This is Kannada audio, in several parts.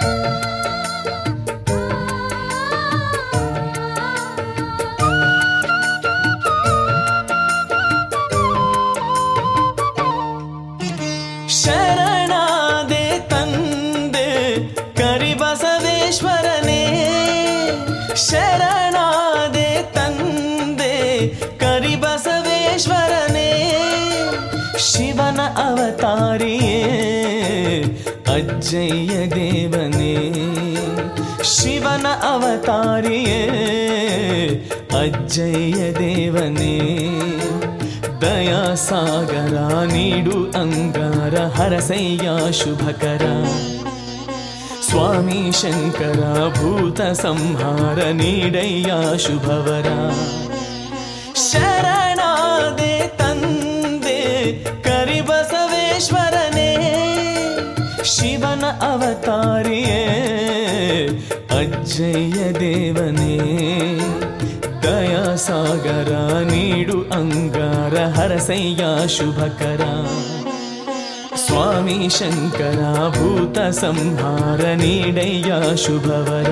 ಶರಣಾದೆ ತಂದೆ ಕರಿಬಸವೇಶ್ವರನೇ ಶರಣಾದೆ ತಂದೆ ಕರಿಬಸವೇಶ್ವರನೇ ಶಿವನ ಅವತಾರಿಯೇ ಅಜ್ಜಯ್ಯ ದೇವನೇ ಶಿವನ ಅವತಾರಿಯೇ ಅಜ್ಜಯ್ಯ ದೇವನೇ ದಯಾ ಸಾಗರ ನೀಡು ಅಂಗಾರ ಹರಸಯ್ಯ ಶುಭಕರ ಸ್ವಾಮಿ ಶಂಕರ ಭೂತ ಸಂಹಾರ ನೀಡಯ್ಯ ಶುಭವರ ಶರಣಾದೆ ತಂದೆ ಕರಿಬಸವೇಶ್ವರನೇ ಶಿವನ ಅವತಾರಿಯೇ ಅಜ್ಜಯ್ಯ ದೇವನೇ ದಯಾ ಸಾಗರ ನೀಡು ಅಂಗಾರ ಹರಸಯ್ಯ ಶುಭಕರ ಸ್ವಾಮಿ ಶಂಕರ ಭೂತ ಸಂಹಾರ ನೀಡಯ್ಯ ಶುಭವರ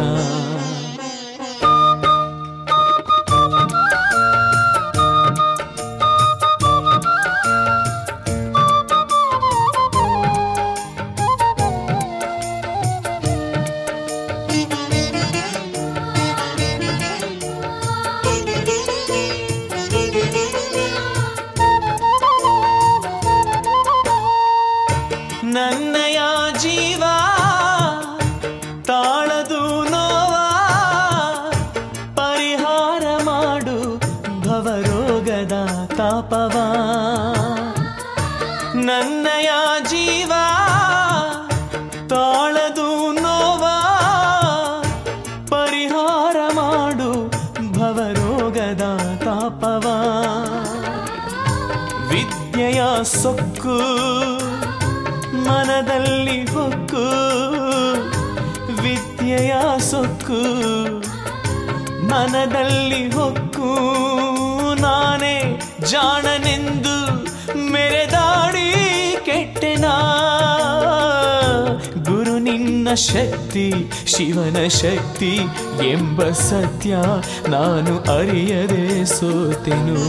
ನನ್ನಯ ಜೀವ ತಾಳದು ನೋವ ಪರಿಹಾರ ಮಾಡು ಭವರೋಗದ ತಾಪವ ನನ್ನಯ ಜೀವ ತಾಳದು ನೋವ ಪರಿಹಾರ ಮಾಡು ಭವರೋಗದ ತಾಪವ ವಿದ್ಯೆಯ ಸೊಕ್ಕು ಮನದಲ್ಲಿ ಹೊಕ್ಕು ವಿದ್ಯೆಯ ಸೊಕ್ಕು ಮನದಲ್ಲಿ ಹೊಕ್ಕು ನಾನೇ ಜಾಣನೆಂದು ಮೆರೆದಾಡಿ ಕೆಟ್ಟೆನಾ ಗುರು ನಿನ್ನ ಶಕ್ತಿ ಶಿವನ ಶಕ್ತಿ ಎಂಬ ಸತ್ಯ ನಾನು ಅರಿಯದೆ ಸೋತೆನು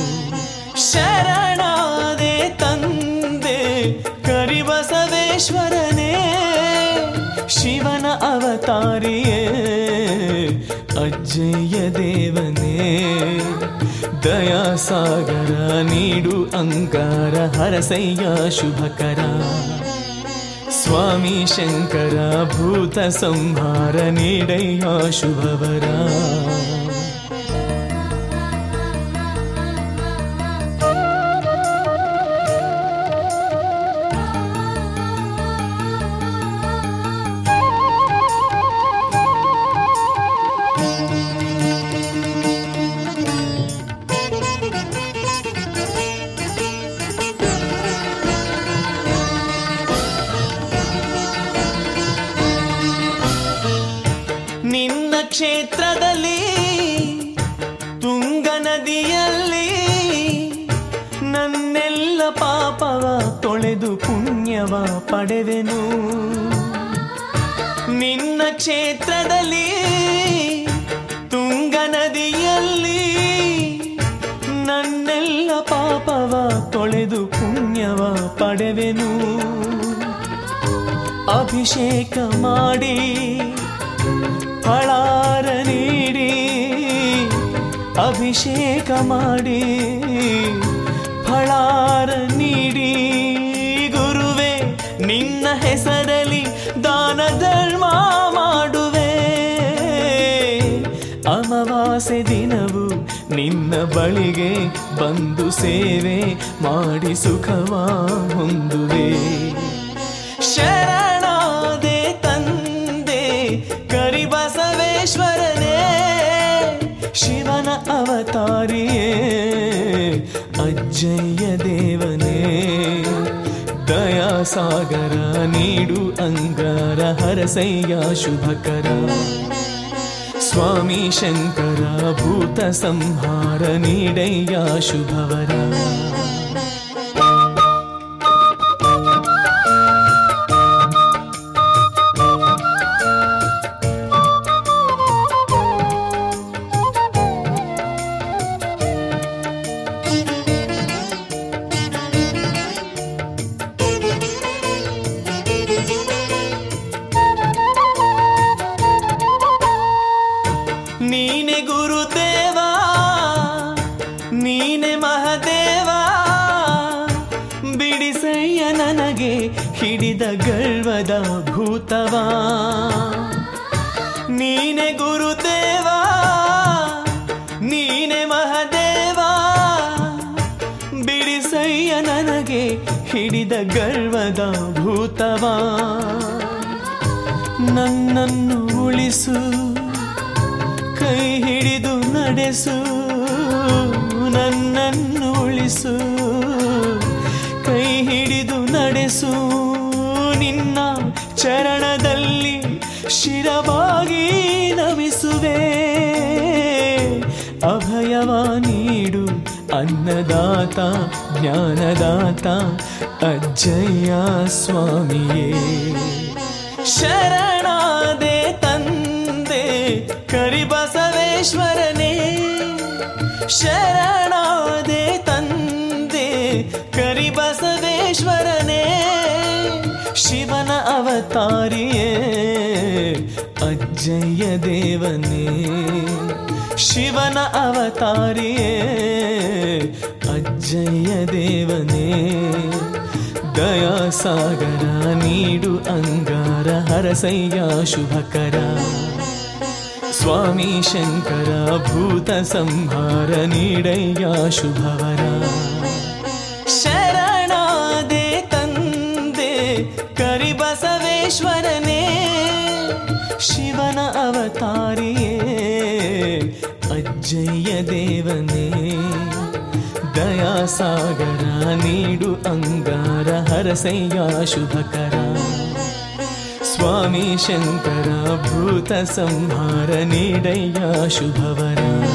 ಶರಣಾದೆ ತಂದೆ ಕರಿಬಸವೇಶ್ವರನೇ ಶಿವನ ಅವತಾರಿಯೇ ಅಜ್ಜಯ್ಯ ದೇವನೇ ದಯಾ ಸಾಗರ ನೀಡು ಅಂಗಾರ ಹರಸಯ್ಯ ಶುಭಕರ ಸ್ವಾಮಿ ಶಂಕರ ಭೂತ ಸಂಹಾರ ನೀಡಯ್ಯ ಶುಭವರ ನಿನ್ನ ಕ್ಷೇತ್ರದಲ್ಲಿ ತುಂಗ ನದಿಯಲ್ಲಿ ನನ್ನೆಲ್ಲ ಪಾಪವ ತೊಳೆದು ಪುಣ್ಯವ ಪಡೆವೆನು ನಿನ್ನ ಕ್ಷೇತ್ರದಲ್ಲಿ ತುಂಗ ನದಿಯಲ್ಲಿ ನನ್ನೆಲ್ಲ ಪಾಪವ ತೊಳೆದು ಪುಣ್ಯವ ಪಡೆವೆನು ಅಭಿಷೇಕ ಮಾಡಿ ಫಳಾರ ನೀಡಿ ಅಭಿಷೇಕ ಮಾಡಿ ಫಳಾರ ನೀಡಿ ಗುರುವೆ ನಿನ್ನ ಹೆಸರಲ್ಲಿ ದಾನ ಧರ್ಮ ಮಾಡುವೆ ಅಮಾವಾಸ್ಯೆ ದಿನವು ನಿನ್ನ ಬಳಿಗೆ ಬಂದು ಸೇವೆ ಮಾಡಿ ಸುಖವ ಹೊಂದುವೆ ಶರಣಾದೆ ತಂದೆ ಕರಿಬಸವೇಶ್ವರನೇ ಶಿವನ ಅವತಾರಿಯೇ ಅಜ್ಜಯ್ಯ ದೇವನೇ ದಯಾ ಸಾಗರ ನೀಡು ಅಂಗಾರ ಹರಸಯ್ಯ ಶುಭಕರ ಸ್ವಾಮಿ ಶಂಕರ ಭೂತ ಸಂಹಾರ ನೀಡಯ್ಯ ಶುಭವರ ಗರ್ವದ ಭೂತವಾ ನೀನೆ ಗುರುದೇವಾ ನೀನೆ ಮಹದೇವಾ ಬಿಡಿಸಯ್ಯ ನನಗೆ ಹಿಡಿದ ಗರ್ವದ ಭೂತವಾ ನನ್ನನ್ನು ಉಳಿಸು ಕೈ ಹಿಡಿದು ನಡೆಸು ನನ್ನನ್ನು ಉಳಿಸು ಕೈ ಹಿಡಿದು ನಡೆಸು ನಿನ್ನ ಚರಣದಲ್ಲಿ ಶಿರವಾಗಿ ನಮಿಸುವೆ ಅಭಯವ ನೀಡು ಅನ್ನದಾತ ಜ್ಞಾನದಾತ ಅಜ್ಜಯ್ಯ ಸ್ವಾಮಿಯೇ ಶರಣಾದೆ ತಂದೆ ಕರಿಬಸವೇಶ್ವರನೇ ಶರಣಾದೆ ತಂದೆ ಕರಿಬಸವೇಶ್ವರನೇ ಶಿವನ ಅವತಾರಿಯೇ ಅಜ್ಜಯ್ಯ ದೇವನೇ ಶಿವನ ಅವತಾರಿಯೇ ಅಜ್ಜಯ್ಯ ದೇವನೇ ದಯಾಸಾಗರ ನೀಡು ಅಂಗಾರ ಹರಸಯ್ಯ ಶುಭಕರ ಸ್ವಾಮಿ ಶಂಕರ ಭೂತ ಸಂಹಾರ ನೀಡಯ್ಯ ಶುಭವರ ಶರಣಾದೆ ತಂದೆ ಕರಿಬಸವೇಶ್ವರನೇ ಶಿವನ ಅವತಾರಿಯೇ ಅಜ್ಜಯ್ಯ ದೇವನೇ ದಯಾಸಾಗರ ನೀಡು ಅಂಗಾರ ಹರಸಯ್ಯ ಶುಭಕರ ಸ್ವಾಮಿ ಶಂಕರ ಭೂತ ಸಂಹಾರ ನೀಡಯ್ಯ ಶುಭವರ